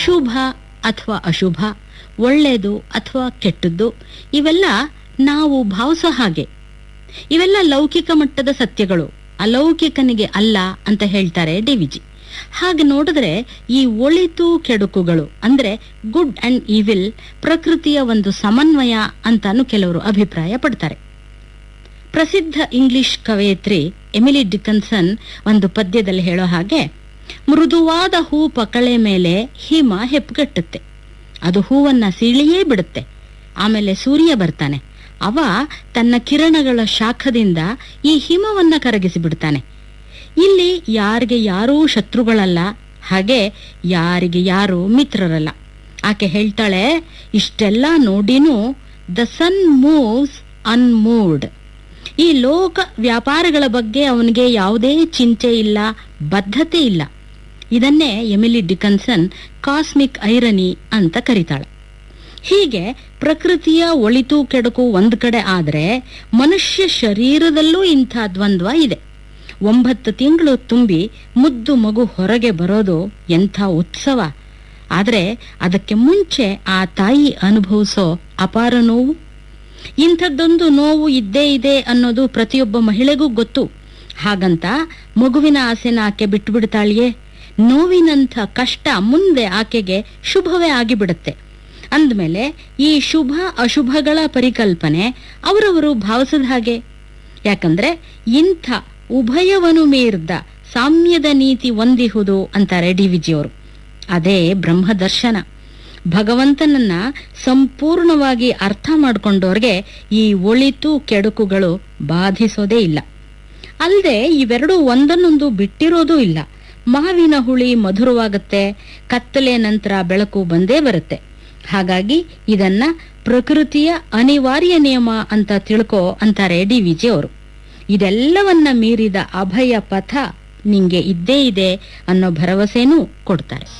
ಶುಭ ಅಥವಾ ಅಶುಭ ಒಳ್ಳೆಯದು ಅಥವಾ ಕೆಟ್ಟದ್ದು ಇವೆಲ್ಲ ನಾವು ಭಾವಿಸೋ ಹಾಗೆ ಇವೆಲ್ಲ ಲೌಕಿಕ ಮಟ್ಟದ ಸತ್ಯಗಳು ಅಲೌಕಿಕನಿಗೆ ಅಲ್ಲ ಅಂತ ಹೇಳ್ತಾರೆ ಡಿವಿಜಿ ಹಾಗೆ ನೋಡಿದ್ರೆ ಈ ಒಳಿತು ಕೆಡುಕುಗಳು ಅಂದ್ರೆ ಗುಡ್ ಅಂಡ್ ಈವಿಲ್ ಪ್ರಕೃತಿಯ ಒಂದು ಸಮನ್ವಯ ಅಂತಾನು ಕೆಲವರು ಅಭಿಪ್ರಾಯ ಪಡ್ತಾರೆ ಪ್ರಸಿದ್ಧ ಇಂಗ್ಲಿಷ್ ಕವಯತ್ರಿ ಎಮಿಲಿ ಡಿಕನ್ಸನ್ ಒಂದು ಪದ್ಯದಲ್ಲಿ ಹೇಳೋ ಹಾಗೆ ಮೃದುವಾದ ಹೂ ಪಕಳೆ ಮೇಲೆ ಹಿಮ ಹೆಪ್ಪುಗಟ್ಟುತ್ತೆ ಅದು ಹೂವನ್ನ ಸೀಳಿಯೇ ಬಿಡುತ್ತೆ ಆಮೇಲೆ ಸೂರ್ಯ ಬರ್ತಾನೆ ಅವ ತನ್ನ ಕಿರಣಗಳ ಶಾಖದಿಂದ ಈ ಹಿಮವನ್ನ ಕರಗಿಸಿ ಬಿಡ್ತಾನೆ ಇಲ್ಲಿ ಯಾರಿಗೆ ಯಾರೂ ಶತ್ರುಗಳಲ್ಲ ಹಾಗೆ ಯಾರಿಗೆ ಯಾರು ಮಿತ್ರರಲ್ಲ ಆಕೆ ಹೇಳ್ತಾಳೆ ಇಷ್ಟೆಲ್ಲ ನೋಡಿನೂ ದ ಸನ್ ಮೂವ್ಸ್ ಅನ್ಮೂವ್ಡ್ ಈ ಲೋಕ ವ್ಯಾಪಾರಗಳ ಬಗ್ಗೆ ಅವನಿಗೆ ಯಾವುದೇ ಚಿಂತೆ ಇಲ್ಲ ಬದ್ಧತೆ ಇಲ್ಲ ಇದನ್ನೇ ಎಮಿಲಿ ಡಿಕನ್ಸನ್ ಕಾಸ್ಮಿಕ್ ಐರನಿ ಅಂತ ಕರೀತಾಳೆ ಹೀಗೆ ಪ್ರಕೃತಿಯ ಒಳಿತು ಕೆಡುಕು ಒಂದ್ ಕಡೆ ಆದ್ರೆ ಮನುಷ್ಯ ಶರೀರದಲ್ಲೂ ಇಂಥ ದ್ವಂದ್ವ ಇದೆ ಒಂಬತ್ತು ತಿಂಗಳು ತುಂಬಿ ಮುದ್ದು ಮಗು ಹೊರಗೆ ಬರೋದು ಎಂಥ ಉತ್ಸವ ಆದ್ರೆ ಅದಕ್ಕೆ ಮುಂಚೆ ಆ ತಾಯಿ ಅನುಭವಿಸೋ ಅಪಾರ ನೋವು ಇಂಥದ್ದೊಂದು ನೋವು ಇದ್ದೇ ಇದೆ ಅನ್ನೋದು ಪ್ರತಿಯೊಬ್ಬ ಮಹಿಳೆಗೂ ಗೊತ್ತು ಹಾಗಂತ ಮಗುವಿನ ಆಸೆನ ಆಕೆ ಬಿಟ್ಟು ಬಿಡ್ತಾಳಿಯೇ ನೋವಿನಂಥ ಕಷ್ಟ ಮುಂದೆ ಆಕೆಗೆ ಶುಭವೇ ಆಗಿಬಿಡುತ್ತೆ ಅಂದಮೇಲೆ ಈ ಶುಭ ಅಶುಭಗಳ ಪರಿಕಲ್ಪನೆ ಅವರವರು ಭಾವಿಸದ ಹಾಗೆ ಯಾಕಂದ್ರೆ ಇಂಥ ಉಭಯವನು ಮೀರ್ದ ಸಾಮ್ಯದ ನೀತಿ ಹೊಂದಿಹುದು ಅಂತಾರೆ ಡಿ ವಿಜಿಯವರು ಅದೇ ಬ್ರಹ್ಮದರ್ಶನ ಭಗವಂತನನ್ನ ಸಂಪೂರ್ಣವಾಗಿ ಅರ್ಥ ಮಾಡ್ಕೊಂಡವ್ರಿಗೆ ಈ ಒಳಿತು ಕೆಡುಕುಗಳು ಬಾಧಿಸೋದೇ ಇಲ್ಲ ಅಲ್ಲದೆ ಇವೆರಡು ಒಂದನ್ನೊಂದು ಬಿಟ್ಟಿರೋದೂ ಇಲ್ಲ ಮಾವಿನ ಹುಳಿ ಮಧುರವಾಗುತ್ತೆ ಕತ್ತಲೆ ನಂತರ ಬೆಳಕು ಬಂದೇ ಬರುತ್ತೆ ಹಾಗಾಗಿ ಇದನ್ನ ಪ್ರಕೃತಿಯ ಅನಿವಾರ್ಯ ನಿಯಮ ಅಂತ ತಿಳ್ಕೊ ಅಂತಾರೆ ಡಿ ವಿಜಿ ಅವರು ಇದೆಲ್ಲವನ್ನ ಮೀರಿದ ಅಭಯ ಪಥ ನಿಂಗೆ ಇದ್ದೇ ಇದೆ ಅನ್ನೋ ಭರವಸೆನೂ ಕೊಡ್ತಾರೆ